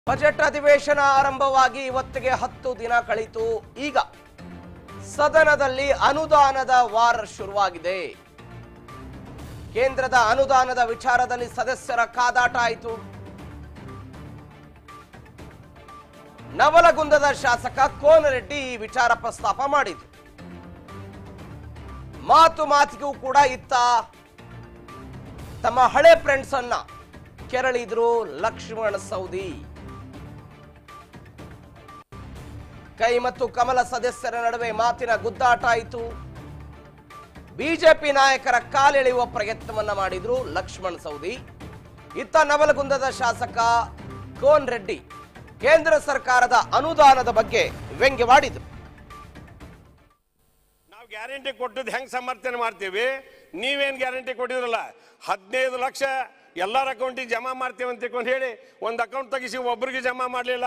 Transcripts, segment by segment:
Budget ಅಧಿವೇಶನ ಆರಂಭವಾಗಿ ಇವತ್ತಿಗೆ ಹತ್ತು ದಿನ ಕಳಿತು ಈಗ ಸದನದಲ್ಲಿ ಅನುದಾನದ ವಾರ ಶುರುವಾಗಿದೆ ಕೇಂದ್ರದ ಅನುದಾನದ ವಿಚಾರದಲ್ಲಿ ಸದಸ್ಯರ ಕಾದಾಟ ಆಯಿತು ನವಲಗುಂದದ ಶಾಸಕ ಕೋನರೆಡ್ಡಿ ಈ ವಿಚಾರ ಪ್ರಸ್ತಾಪ ಮಾಡಿದ್ರು ಮಾತು ಮಾತಿಗೂ ಕೂಡ ಇತ್ತ ತಮ್ಮ ಹಳೆ ಫ್ರೆಂಡ್ಸ್ ಅನ್ನ ಕೆರಳಿದ್ರು ಲಕ್ಷ್ಮಣ ಸೌದಿ ಕೈ ಮತ್ತು ಕಮಲ ಸದಸ್ಯರ ನಡುವೆ ಮಾತಿನ ಗುದ್ದಾಟ ಆಯಿತು ಬಿಜೆಪಿ ನಾಯಕರ ಕಾಲೆಳೆಯುವ ಪ್ರಯತ್ನವನ್ನ ಮಾಡಿದ್ರು ಲಕ್ಷ್ಮಣ್ ಸೌದಿ ಇತ್ತ ನವಲಗುಂದದ ಶಾಸಕ ಕೋನ್ ರೆಡ್ಡಿ ಕೇಂದ್ರ ಸರ್ಕಾರದ ಅನುದಾನದ ಬಗ್ಗೆ ವ್ಯಂಗ್ಯವಾಡಿದ್ರು ನಾವು ಗ್ಯಾರಂಟಿ ಕೊಟ್ಟದ್ದು ಹೆಂಗ್ ಸಮರ್ಥನೆ ಮಾಡ್ತೀವಿ ನೀವೇನ್ ಗ್ಯಾರಂಟಿ ಕೊಟ್ಟಿದ್ರಲ್ಲ ಹದಿನೈದು ಲಕ್ಷ ಎಲ್ಲರ ಅಕೌಂಟಿಗೆ ಜಮಾ ಮಾಡ್ತೀವಿ ಅಂತ ತಿಳ್ಕೊಂಡು ಹೇಳಿ ಒಂದು ಅಕೌಂಟ್ ತೆಗಿಸಿ ಒಬ್ರಿಗೆ ಜಮಾ ಮಾಡಲಿಲ್ಲ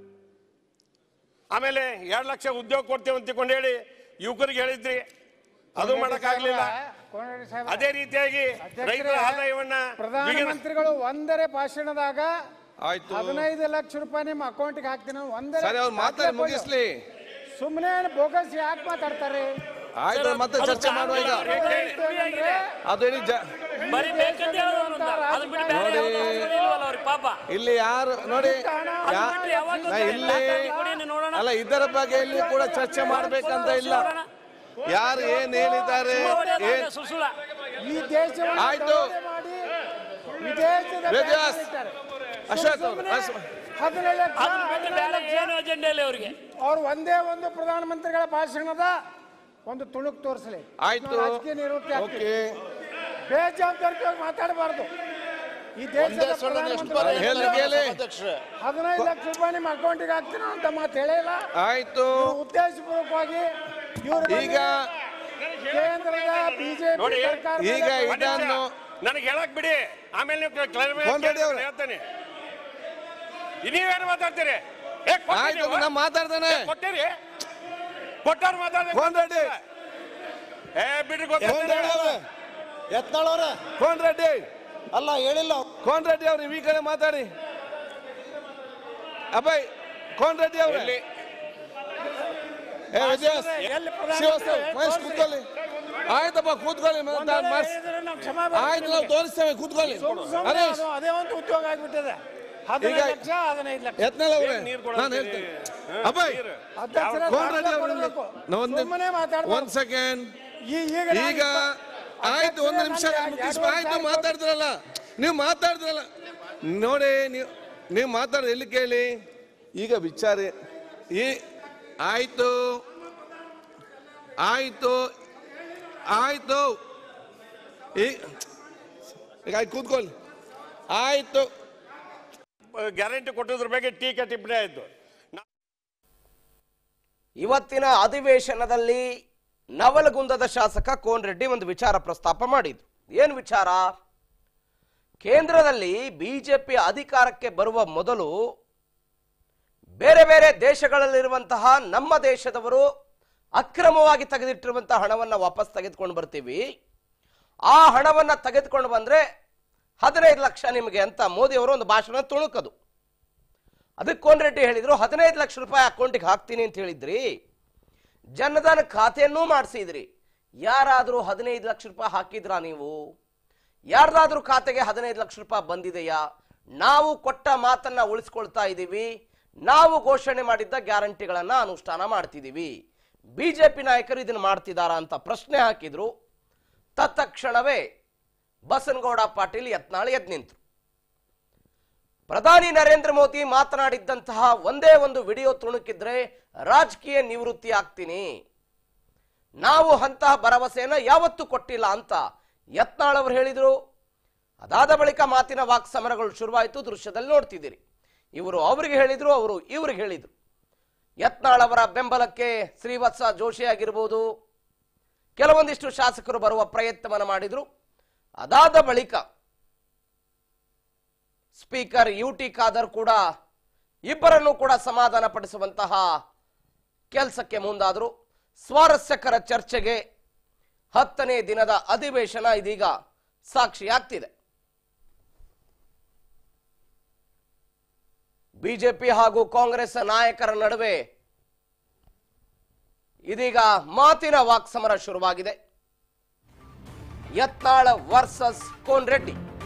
ಆಮೇಲೆ ಎರಡು ಲಕ್ಷ ಉದ್ಯೋಗ ಕೊಡ್ತೀವಿ ಅಂತ ತಿಳ್ಕೊಂಡು ಹೇಳಿ ಯುವಕರಿಗೆ ಹೇಳಿದ್ರಿ ಅದು ಮಾಡಕ್ಕಾಗ್ಲಿಲ್ಲ ಕೋನರೆಡ್ಡಿ ಸಾಹೇಬ್ರೆ, ಅದೇ ರೀತಿಯಾಗಿ ರೈತರ ಆದಾಯವನ್ನ ವಿಘ್ನ- ಪ್ರಧಾನಮಂತ್ರಿಗಳು ಒಂದರೇ ಭಾಷಣದಾಗ ಆಯ್ತು ಹದಿನೈದು ಲಕ್ಷ ರೂಪಾಯಿ ನಿಮ್ಮ ಅಕೌಂಟ್ಗೆ ಹಾಕ್ತೀನಿ ಒಂದರೇ ಸರಿ ಅವ್ರು ಮಾತಾಡಿ ಮುಗಿಸ್ಲಿ ಸುಮ್ಮನೆ ಬೋಗಸ್ ಯಾಕೆ ಮಾತಾಡ್ತಾರೆ ಆಯ್ತು ಮತ್ತೆ ಚರ್ಚೆ ಮಾಡುವ ಈಗ ಏನಂದ್ರೆ, ಅದು ಹೇಳಿ ಜ- ಬರೀ ಬೇಕಂತ ಹೇಳೋದು ಅದು ಬಿಟ್ಟು ಬೇರೆ ನೋಡಿ. ಯಾವ್ದು ಅವಶ್ಯಕತೆ ಇಲ್ವಲ್ಲ ಅವ್ರಿಗೆ ಪಾಪ ಇಲ್ಲಿ ಯಾರು ನೋಡಿ ಯಾ- ಬಿಟ್ರೆ ಯಾವತ್ತೂ ನಾ ಇಲ್ಲಿ ಕೊಡಿ ನೀವು ನೋಡೋಣ. ಅಲ್ಲ ಇದರ ಬಗ್ಗೆ ಇಲ್ಲಿ ಕೂಡ ಚರ್ಚೆ ಮಾಡ್ಬೇಕಂತ ಇಲ್ಲ ಯಾರು ಏನ್ ಹೇಳಿದ್ದಾರೆ ಏನ್ ಸುಸುಳ ಈ ದೇಶವನ್ನು ಆಯ್ತು. ದರೋಡೆ ಮಾಡಿ ವಿದೇಶದ ವೇದವ್ಯಾಸ್. ಬ್ಯಾಂಕ್ ಇಟ್ಟಾರೆ. ಅಶೋಕ್ ಅವ್ರು, ಸುಮ್ನೆ ಅಶ್- ಹದಿನೈದು ಲಕ್ಷ ಅದನ್ನ ಬಿಟ್ಟು ಹದಿನೈದು ಬೇರೆ ಲಕ್ಷ ಏನು ಅಜೆಂಡ ಇಲ್ಲ ಅವ್ರಿಗೆ ಅವ್ರು ಒಂದೇ ಒಂದು ಪ್ರಧಾನಮಂತ್ರಿಗಳ ಭಾಷಣದ ಒಂದು ತುಣುಕ್ ತೋರಿಸಲಿ ಆಯ್ತು ರಾಜಕೀಯ ನಿವೃತ್ತಿ ಆಗ್ತೀವಿ. ಓಕೆ ಬೇಜವಾಬ್ದಾರಿಯಾಗಿ ಮಾತಾಡಬಾರ್ದು ಈ ದೇಶದ ಪ್ರಧಾನಮಂತ್ರಿ ಹೇಳಿ ಹೇಳಿ ಹದಿನೈದು ಲಕ್ಷ ರೂಪಾಯಿ ನಿಮ್ಮ ಅಕೌಂಟಿಗೆ ಹಾಕ್ತೀನ ಅಂತ ಮಾತು ಹೇಳಿಲ್ಲ ಆಯ್ತು ಇವ್ರು ಉದ್ದೇಶಪೂರ್ವಕವಾಗಿ ಇವರು ಈಗ ಕೇಂದ್ರದ ಬಿಜೆಪಿ ನೋಡಿ, ಸರ್ಕಾರ ಈಗ ಒಂದ್ ನಿಮಿಷ. ಇದನ್ನು ನನಗೆ ಹೇಳಕ್ ಬಿಡಿ ಆಮೇಲೆ ನೀವು clarify ಫೋನ್ ರೆಡಿ ಅವ್ರೆ. ಹೇಳ್ತೇನೆ ನೀವೇನು ಮಾತಾಡ್ತೀರಿ ಏ, ಕೊಟ್ಟಿ ಆಯ್ತು ನೀವು? ನಾ ಮಾತಾಡ್ತಾನೆ ಕೊಟ್ಟಿರಿ ಕೊಟ್ಟಾರ ಮಾತಾಡ್ದೆ ಕೋನ್ ರೆಡ್ಡಿ ಏ ಬಿಡ್ರಿ ಕೋನ್ ಗೊತ್ತಿಲ್ಲ ರೆಡ್ಡಿ ಅವ್ರೆ ಯತ್ನಾಳವ್ರ ಕೋನ್ ರೆಡ್ಡಿ ಅಲ್ಲ ಹೇಳಿಲ್ಲ ಕೋನ್ ರೆಡ್ಡಿ ಅವ್ರು ಈ ಕಡೆ ಮಾತಾಡಿ ಅಬ್ಬಾಯ್ ಕೋನ್ ರೆಡ್ಡಿ ಅವ್ರೆ ಎಲ್ಲಿ? ಏ ವಿಜಯಸ್ ಎಲ್ಲಿ ಶಿವಸ್ತವ್ ಮಹೇಶ್ ಕೂತ್ಕೊಳ್ಳಿ ಆಯ್ತಪ್ಪ ಕೂತ್ಕೊಳ್ಳಿ ಮಾತಾಡ್ ಮಾಡ್ಸ್- ಕ್ಷಮಾ ಆಯ್ತು ನಾವು ತೋರಿಸ್ತೇವೆ ಕೂತ್ಕೊಳ್ಳಿ ಹರೀಶ್ ಅದೇ ಒಂದು ಉದ್ಯೋಗ ಆಗ್ಬಿಟ್ಟಿದೆ ಹದಿನೈದು ಈಗ- ಲಕ್ಷ ಹದಿನೈದು ಲಕ್ಷ ಯತ್ನಾಳ್ ಅವ್ರೆ ಏನ್ ನೀರ್ ಕೊಡೋದು ನಾನು ಹೇಳಿ? ಹೇಳ್ತೇನೆ ಹಾ, ಅಬ್ಬಾಯ್ ನೀರು. ಅಧ್ಯಕ್ಷರೇ ಕೋನ್ ರೆಡ್ಡಿ ದಾಖಲೆ ಅವ್ರು ಕೊಡ್ಬೇಕು. ನಾ ಒಂದು ಸುಮ್ಮನೆ ಮಾತಾಡ್ಬಾರ್ದು. ಒಂದ್ ಸೆಕೆಂಡ್ ಈ- ಈಗ ಈಗ ನಾನು- ಆಯ್ತು ಒಂದು ನಿಮಿಷ ಅಧ್ಯಕ್ಷರೇ, ನಾನು ಮುಗಿಸ್ ಎರಡು ಆಯ್ತು ವರ್ಷ ಮಾತಾಡಿದ್ರಲ್ಲ ನೀವು ಮಾತಾಡಿದ್ರಲ್ಲ ನೋಡಿ ನೀವು ನೀವು ಮಾತಾಡ ಎಲ್ಲಿ ಕೇಳಿ ಈಗ ವಿಚಾರ ಈ ಆಯ್ತು ಆಯ್ತು ಆಯ್ತು ಈ- ಈಗ ಆಯ್ತು ಕೂತ್ಕೊಳ್ಳಿ ಆಯ್ತು ಗ್ಯಾರಂಟಿ ಕೊಟ್ಟಿದ್ರ ಬಗ್ಗೆ ಟೀಕೆ ಟಿಪ್ಪಣಿ ಆಯ್ತು ನಾ- ಇವತ್ತಿನ ಅಧಿವೇಶನದಲ್ಲಿ ನವಲಗುಂದದ ಶಾಸಕ ಕೋನ್ ರೆಡ್ಡಿ ಒಂದು ವಿಚಾರ ಪ್ರಸ್ತಾಪ ಮಾಡಿದ್ರು ಏನು ವಿಚಾರ ಕೇಂದ್ರದಲ್ಲಿ ಬಿಜೆಪಿ ಅಧಿಕಾರಕ್ಕೆ ಬರುವ ಮೊದಲು ಬೇರೆ ಬೇರೆ ದೇಶಗಳಲ್ಲಿರುವಂತಹ ನಮ್ಮ ದೇಶದವರು ಅಕ್ರಮವಾಗಿ ತೆಗೆದಿಟ್ಟಿರುವಂತಹ ಹಣವನ್ನು ವಾಪಸ್ ತೆಗೆದುಕೊಂಡು ಬರ್ತೀವಿ ಆ ಹಣವನ್ನು ತೆಗೆದುಕೊಂಡು ಬಂದ್ರೆ ಹದಿನೈದು ಲಕ್ಷ ನಿಮಗೆ ಅಂತ ಮೋದಿ ಅವರು ಒಂದು ಭಾಷಣ ತುಣುಕದು ಅದಕ್ಕೆ ಕೋನ್ ರೆಡ್ಡಿ ಹೇಳಿದ್ರು ಹದಿನೈದು ಲಕ್ಷ ರೂಪಾಯಿ ಅಕೌಂಟಿಗೆ ಹಾಕ್ತೀನಿ ಅಂತ ಹೇಳಿದ್ರಿ ಜನಧನ ಖಾತೆಯನ್ನೂ ಮಾಡಿಸಿದ್ರಿ ಯಾರಾದರೂ ಹದಿನೈದು ಲಕ್ಷ ರೂಪಾಯಿ ಹಾಕಿದ್ರಾ ನೀವು ಯಾರ್ದಾದ್ರೂ ಖಾತೆಗೆ ಹದಿನೈದು ಲಕ್ಷ ರೂಪಾಯಿ ಬಂದಿದೆಯಾ ನಾವು ಕೊಟ್ಟ ಮಾತನ್ನ ಉಳಿಸ್ಕೊಳ್ತಾ ಇದ್ದೀವಿ ನಾವು ಘೋಷಣೆ ಮಾಡಿದ್ದ ಗ್ಯಾರಂಟಿಗಳನ್ನ ಅನುಷ್ಠಾನ ಮಾಡ್ತಿದ್ದೀವಿ ಬಿಜೆಪಿ ನಾಯಕರು ಇದನ್ನು ಮಾಡ್ತಿದ್ದಾರಾ ಅಂತ ಪ್ರಶ್ನೆ ಹಾಕಿದ್ರು ತತ್ಕ್ಷಣವೇ ಬಸನಗೌಡ ಪಾಟೀಲ್ ಯತ್ನಾಳ್ ಎದ್ದು ನಿಂತರು ಪ್ರಧಾನಿ ನರೇಂದ್ರ ಮೋದಿ ಮಾತನಾಡಿದ್ದಂತಹ ಒಂದೇ ಒಂದು ವಿಡಿಯೋ ತುಣುಕಿದ್ರೆ ರಾಜಕೀಯ ನಿವೃತ್ತಿ ಆಗ್ತೀನಿ ನಾವು ಅಂತಹ ಭರವಸೆಯನ್ನ ಯಾವತ್ತೂ ಕೊಟ್ಟಿಲ್ಲ ಅಂತ ಯತ್ನಾಳ್ ಅವರು ಹೇಳಿದರು ಅದಾದ ಬಳಿಕ ಮಾತಿನ ವಾಕ್ ಸಮರಗಳು ಶುರುವಾಯಿತು ದೃಶ್ಯದಲ್ಲಿ ನೋಡ್ತಿದ್ದೀರಿ ಇವರು ಅವರಿಗೆ ಹೇಳಿದ್ರು ಅವರು ಇವ್ರಿಗೆ ಹೇಳಿದ್ರು ಯತ್ನಾಳ್ ಅವರ ಬೆಂಬಲಕ್ಕೆ ಶ್ರೀವತ್ಸ ಜೋಶಿ ಆಗಿರ್ಬೋದು ಕೆಲವೊಂದಿಷ್ಟು ಶಾಸಕರು ಬರುವ ಪ್ರಯತ್ನವನ್ನು ಮಾಡಿದ್ರು ಅದಾದ ಬಳಿಕ ಸ್ಪೀಕರ್ ಯು ಟಿ ಖಾದರ್ ಕೂಡ ಇಬ್ಬರನ್ನು ಕೂಡ ಸಮಾಧಾನ ಪಡಿಸುವಂತಹ ಕೆಲಸಕ್ಕೆ ಮುಂದಾದರು ಸ್ವಾರಸ್ಯಕರ ಚರ್ಚೆಗೆ ಹತ್ತನೇ ದಿನದ ಅಧಿವೇಶನ ಇದೀಗ ಸಾಕ್ಷಿಯಾಗ್ತಿದೆ ಬಿಜೆಪಿ ಹಾಗೂ ಕಾಂಗ್ರೆಸ್ ನಾಯಕರ ನಡುವೆ ಇದೀಗ ಮಾತಿನ ವಾಕ್ಸಮರ ಶುರುವಾಗಿದೆ ಯತ್ನಾಳ್ ವರ್ಸಸ್ ಕೋನ್ ರೆಡ್ಡಿ